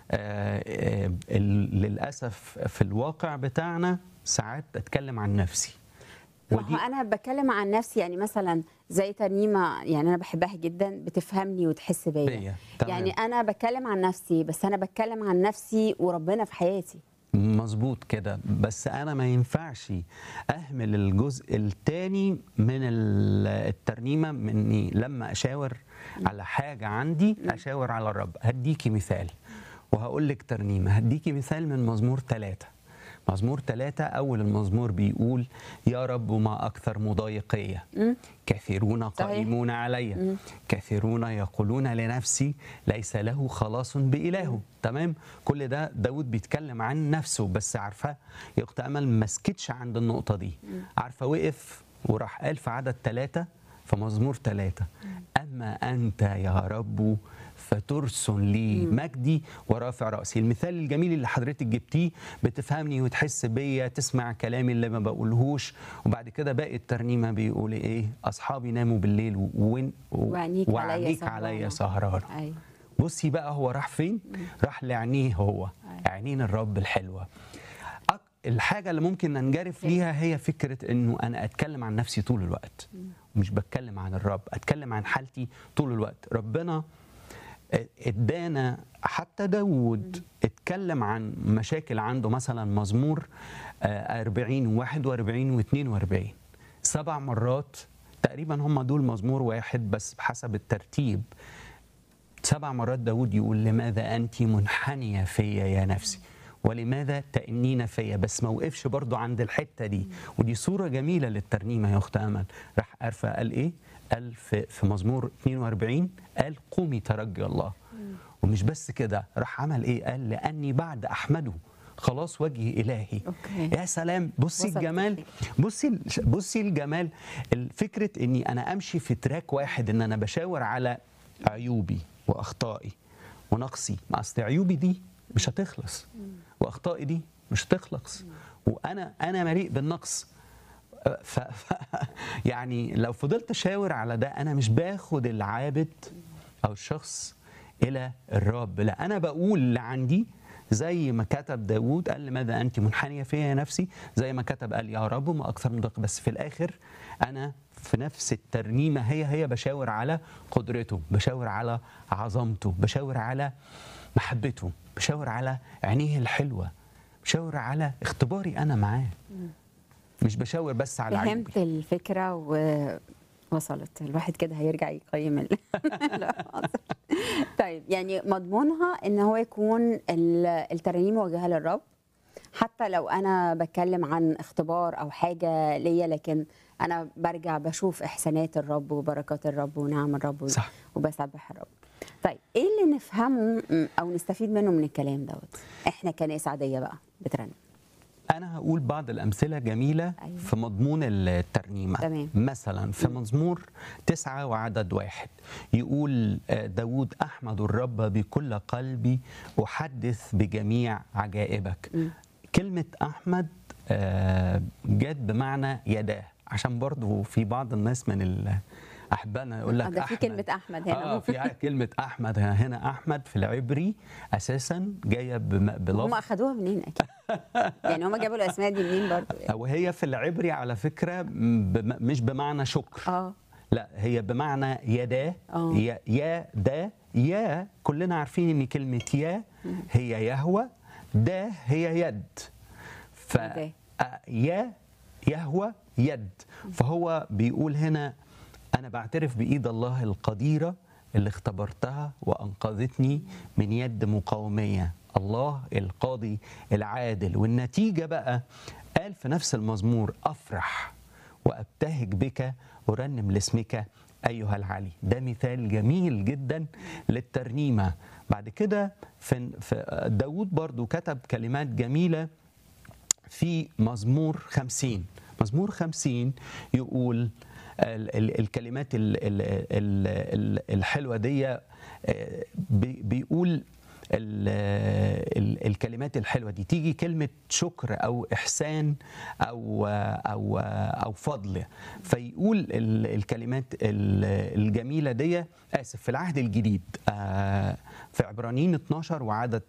آه، آه، ال- للاسف في الواقع بتاعنا ساعات اتكلم عن نفسي ما هو انا بتكلم عن نفسي يعني مثلا زي ترنيمه يعني انا بحبها جدا بتفهمني وتحس بيا بيا تمام. يعني انا بتكلم عن نفسي بس انا بتكلم عن نفسي وربنا في حياتي مظبوط كده بس انا ما ينفعش اهمل الجزء الثاني من ال- الترنيمه مني لما اشاور على حاجه عندي اشاور على الرب هديكي مثال وهقول لك ترنيمه هديكي مثال من مزمور ثلاثة مزمور ثلاثة أول المزمور بيقول يا رب ما أكثر مضايقية كثيرون قائمون علي كثيرون يقولون لنفسي ليس له خلاص بإلهه تمام كل ده داود بيتكلم عن نفسه بس عارفة يا أخت أمل ما سكتش عند النقطة دي عارفة وقف وراح قال في عدد ثلاثة في مزمور ثلاثة أما أنت يا رب فترسل لي مجدي ورافع رأسي المثال الجميل اللي حضرتك جبتيه بتفهمني وتحس بيا تسمع كلامي اللي ما بقولهوش وبعد كده باقي الترنيمة بيقول إيه أصحابي ناموا بالليل و- وين وعينيك عليا وعينيك سهرانة. عليا سهرانة ايوه بصي بقى هو راح فين راح لعينيه هو عينين الرب الحلوة أك- الحاجة اللي ممكن ننجرف ليها هي فكرة انه انا اتكلم عن نفسي طول الوقت مش بتكلم عن الرب اتكلم عن حالتي طول الوقت ربنا ادانا حتى داود اتكلم عن مشاكل عنده مثلا مزمور آه، 40 و41 و42 سبع مرات تقريبا هم دول مزمور واحد بس بحسب الترتيب سبع مرات داود يقول لماذا أنت منحنية فيا يا نفسي ولماذا تأنين فيا بس ما وقفش برضو عند الحتة دي ودي صورة جميلة للترنيمة يا أخت أمل راح أرفع قال إيه قال في, في مزمور 42 قال قومي ترجي الله ومش بس كده راح عمل إيه قال لأني بعد أحمده خلاص وجهي إلهي أوكي. يا سلام بصي وصلت الجمال الفكرة. بصي ال- بصي الجمال الفكره اني انا امشي في تراك واحد ان انا بشاور على عيوبي واخطائي ونقصي ما اصل عيوبي دي مش هتخلص واخطائي دي مش هتخلص وانا انا مليء بالنقص ف... ف... يعني لو فضلت اشاور على ده انا مش باخد العابد او الشخص الى الرب لا انا بقول اللي عندي زي ما كتب داود قال لماذا انت منحنيه فيا يا نفسي زي ما كتب قال يا رب ما اكثر من ضيق بس في الاخر انا في نفس الترنيمه هي هي بشاور على قدرته بشاور على عظمته بشاور على محبته بشاور على عينيه الحلوه بشاور على اختباري انا معاه مش بشاور بس على عيوبي فهمت الفكره ووصلت الواحد كده هيرجع يقيم ال... لا، حاضر. طيب يعني مضمونها ان هو يكون ال- الترانيم موجهه للرب حتى لو انا بتكلم عن اختبار او حاجه ليا لكن انا برجع بشوف احسانات الرب وبركات الرب ونعم الرب صح. وبسبح الرب طيب ايه اللي نفهمه م- او نستفيد منه من الكلام دوت احنا كناس عاديه بقى بترنم أنا هقول بعض الأمثلة جميلة أيوة. في مضمون الترنيمة تمام. مثلا في مزمور تسعة وعدد واحد يقول آه، داود أحمد الرب بكل قلبي أحدث بجميع عجائبك كلمة أحمد آه، جت بمعنى يداه عشان برضو في بعض الناس من أحبائنا يقول آه، لك ده في أحمد. كلمة أحمد هنا. اه في كلمة أحمد هنا أحمد في العبري أساسا جاية بم- بلفظ هم اخدوها منين اكيد يعني هم جابوا الاسماء دي منين برضو يعني. وهي في العبري على فكرة م- بم- مش بمعنى شكر اه لا هي بمعنى يدا آه. يا يا دا يا كلنا عارفين ان كلمة يا هي يهوى دا هي يد ف يداه. آه، يا يهوى يد فهو بيقول هنا انا بعترف بايد الله القديره اللي اختبرتها وانقذتني من يد مقاوميه الله القاضي العادل والنتيجه بقى قال في نفس المزمور افرح وابتهج بك ارنم لاسمك ايها العلي ده مثال جميل جدا للترنيمه بعد كده في في داود برضو كتب كلمات جميله في مزمور خمسين مزمور خمسين يقول ال- ال- الكلمات ال- ال- ال- ال- الحلوة دي آه، بي- بيقول ال- ال- الكلمات الحلوة دي تيجي كلمة شكر أو إحسان أو أو أو فضل فيقول ال- الكلمات ال- الجميلة دي آسف في العهد الجديد آه، في عبرانيين 12 وعدد